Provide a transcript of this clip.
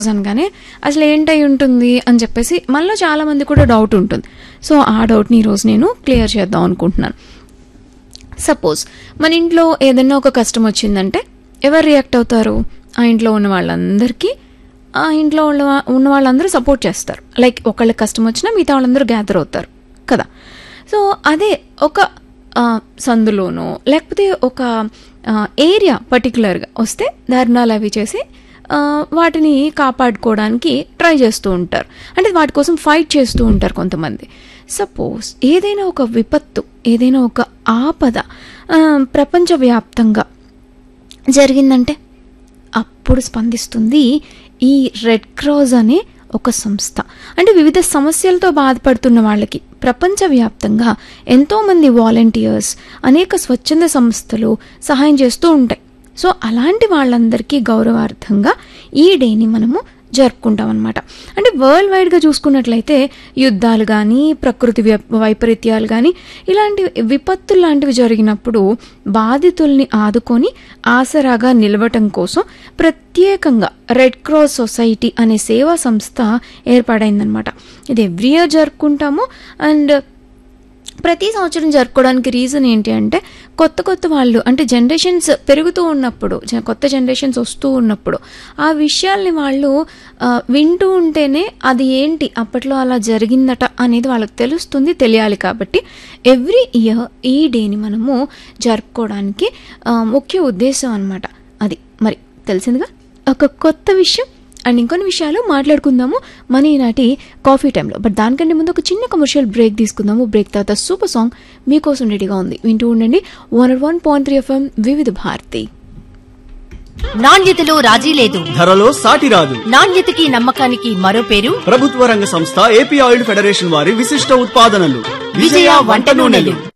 అనగానే అసలు ఏంటై ఉంటుంది అని చెప్పేసి మనలో చాలా మంది కూడా డౌట్ ఉంటుంది సో ఆ డౌట్ని ఈరోజు నేను క్లియర్ చేద్దాం అనుకుంటున్నాను సపోజ్ మన ఇంట్లో ఏదైనా ఒక కష్టం వచ్చిందంటే ఎవరు రియాక్ట్ అవుతారు ఆ ఇంట్లో ఉన్న వాళ్ళందరికీ ఆ ఇంట్లో ఉన్న వా- ఉన్న వాళ్ళందరూ సపోర్ట్ చేస్తారు లైక్ ఒకళ్ళకి కష్టం వచ్చినా మిగతా వాళ్ళందరూ గ్యాదర్ అవుతారు కదా సో అదే ఒక ఆ, సందులోనో లేకపోతే ఒక ఏరియా పర్టికులర్గా వస్తే ధర్నాలు అవి చేసి ఆ, వాటిని కాపాడుకోవడానికి ట్రై చేస్తూ ఉంటారు అంటే వాటి కోసం ఫైట్ చేస్తూ ఉంటారు కొంతమంది సపోజ్ ఏదైనా ఒక విపత్తు ఏదైనా ఒక ఆపద ఆ, ప్రపంచవ్యాప్తంగా జరిగిందంటే అప్పుడు స్పందిస్తుంది ఈ రెడ్ క్రాస్ అనే ఒక సంస్థ అంటే వివిధ సమస్యలతో బాధపడుతున్న వాళ్ళకి ప్రపంచవ్యాప్తంగా ఎంతోమంది వాలంటీర్స్ అనేక స్వచ్ఛంద సంస్థలు సహాయం చేస్తూ ఉంటాయి సో అలాంటి వాళ్ళందరికీ గౌరవార్థంగా ఈ డేని మనము జరుపుకుంటాం అనమాట అంటే వరల్డ్ వైడ్గా చూసుకున్నట్లయితే యుద్ధాలు కానీ ప్రకృతి వ్య- వైపరీత్యాలు కానీ ఇలాంటి విపత్తులు లాంటివి జరిగినప్పుడు బాధితుల్ని ఆదుకొని ఆసరాగా నిలవటం కోసం ప్రత్యేకంగా రెడ్ క్రాస్ సొసైటీ అనే సేవా సంస్థ ఏర్పాడైందనమాట ఇది ఎవ్రీ ఇయర్ జరుపుకుంటాము అండ్ ప్రతి సంవత్సరం జరుపుకోవడానికి రీజన్ ఏంటి అంటే కొత్త కొత్త వాళ్ళు అంటే జనరేషన్స్ పెరుగుతూ ఉన్నప్పుడు జ- కొత్త జనరేషన్స్ వస్తూ ఉన్నప్పుడు ఆ విషయాల్ని వాళ్ళు ఆ, వింటూ ఉంటేనే అది ఏంటి అప్పట్లో అలా జరిగిందట అనేది వాళ్ళకి తెలుస్తుంది తెలియాలి కాబట్టి ఎవ్రీ ఇయర్ ఈ డేని మనము జరుపుకోవడానికి ఆ, ముఖ్య ఉద్దేశం అన్నమాట అది మరి తెలిసిందిగా ఒక కొత్త విషయం అండ్ ఇంకొన్ని విషయాలు మాట్లాడుకుందాము మన ఈనాటి కాఫీ టైంలో బట్ దానికంటే ముందు ఒక చిన్న కమర్షియల్ బ్రేక్ తీసుకుందాము బ్రేక్ తర్వాత సూపర్ సాంగ్ మీకోసం రెడీగా ఉంది వింటూ ఉండండి one one point three FM Vividh Bharati నాణ్యతలో రాజీ లేదు ధరలో సాటి రాదు నాణ్యతకి నమ్మకానికి మరో పేరు ప్రభుత్వ రంగ సంస్థ ఏపీ ఆయిల్ ఫెడరేషన్ వారి విశిష్ట ఉత్పాదనలు విజయ వంట నూనెలు